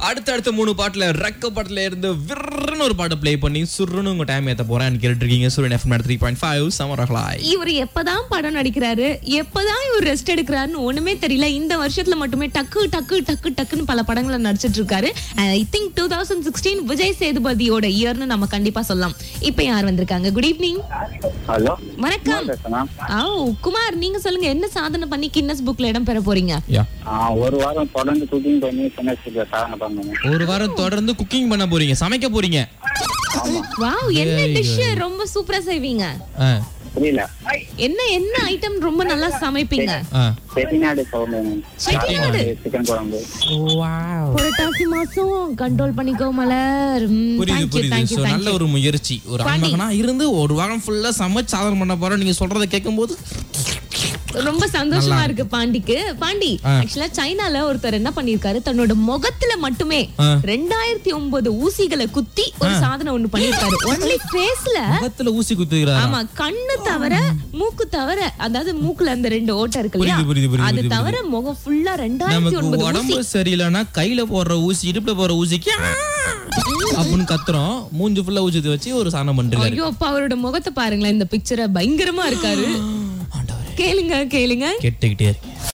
அடுத்தடுத்த மூணு பாட்டுல ரெக்க பாட்டுல இருந்து விர்ன்னு ஒரு பாட்டு ப்ளே பண்ணி சுருன்னு உங்க டைம் ஏத்த போறேன் கேட்டுட்டு இருக்கீங்க Suryan FM three point five சமரகலாய் இவர் எப்பதான் படம் நடிக்கிறாரு எப்பதான் இவர் ரெஸ்ட் எடுக்கிறாருன்னு ஒண்ணுமே தெரியல இந்த வருஷத்துல மட்டுமே டக்கு டக்கு டக்கு டக்குன்னு பல படங்களை நடிச்சிட்டு இருக்காரு I think two thousand sixteen Vijay சேதுபதியோட இயர்னு நம்ம கண்டிப்பா சொல்லலாம் இப்ப யார் வந்திருக்காங்க குட் ஈவினிங் ஹலோ வணக்கம் பேசுறேன் ஆ குமார் நீங்க சொல்லுங்க என்ன சாதனை பண்ணி கின்னஸ் புக்ல இடம் பெற போறீங்க யா ஒரு வாரம் தொடர்ந்து குக்கிங் பண்ணி சென்னை சாதனை பண்ணுங்க ஒரு வாரம் தொடர்ந்து குக்கிங் பண்ண போறீங்க சமைக்க போறீங்க ஆமா வாவ் என்ன டிஷ் ரொம்ப சூப்பரா செய்வீங்க ஆ, புரியல என்ன என்ன ஐட்டம் ரொம்ப நல்லா சமைப்பீங்க ஆ. செட்டிநாடு சவுண்ட் செட்டிநாடு? சிக்கன் குழம்பு புரட்டாசி மாசம் கண்ட்ரோல் பண்ணிக்கோ மலர் புரியுது புரியுது சோ நல்ல ஒரு முயற்சி ஒரு ஆண்மகனா இருந்து ஒரு வாரம் ஃபுல்லா சமைச்சு சாதனை பண்ண போறோம் நீங்க சொல்றத கேட்கும்போது ரொம்ப சந்தோஷமா இருக்கு பாண்டிக்கு பாண்டி ஆக்சுவலா சைனால ஒருத்தர் என்ன பண்ணிருக்காரு தன்னோட முகத்துல மட்டுமே ஆ. ரெண்டாயிரத்தி ஒன்பது ஊசிகளை குத்தி ஒரு சாதனை ஒண்ணு பண்ணிருக்காரு ஒன்லி ஃபேஸ்ல முகத்துல ஊசி குத்துக்கிறாரா ஆமா கண்ணு தவிர மூக்கு தவிர அதாவது மூக்குல அந்த ரெண்டு ஓட்டை இருக்கு இல்லையா புரியுது, புரியுது, புரியுது, அது புரியுது. தவிர முகம் ஃபுல்லா ரெண்டாயிரத்தி நமக்கு ஒன்பது ஊசி உடம்பு சரியில்லைன்னா கையில போடுற ஊசி இடுப்புல போடுற ஊசிக்கு ஆ! அப்படின்னு கத்துறோம் மூஞ்சி ஃபுல்லா ஊசி வச்சு ஒரு சாதனம் பண்ணிருக்காரு ஐயோ அப்பா அவரோட முகத்தை பாருங்களேன் இந்த பிக்சரை பயங்கரமா இருக்காரு ஆண்டவரே கேளுங்க கேளுங்க கேட்டுக்கிட்டே இருக்கேன்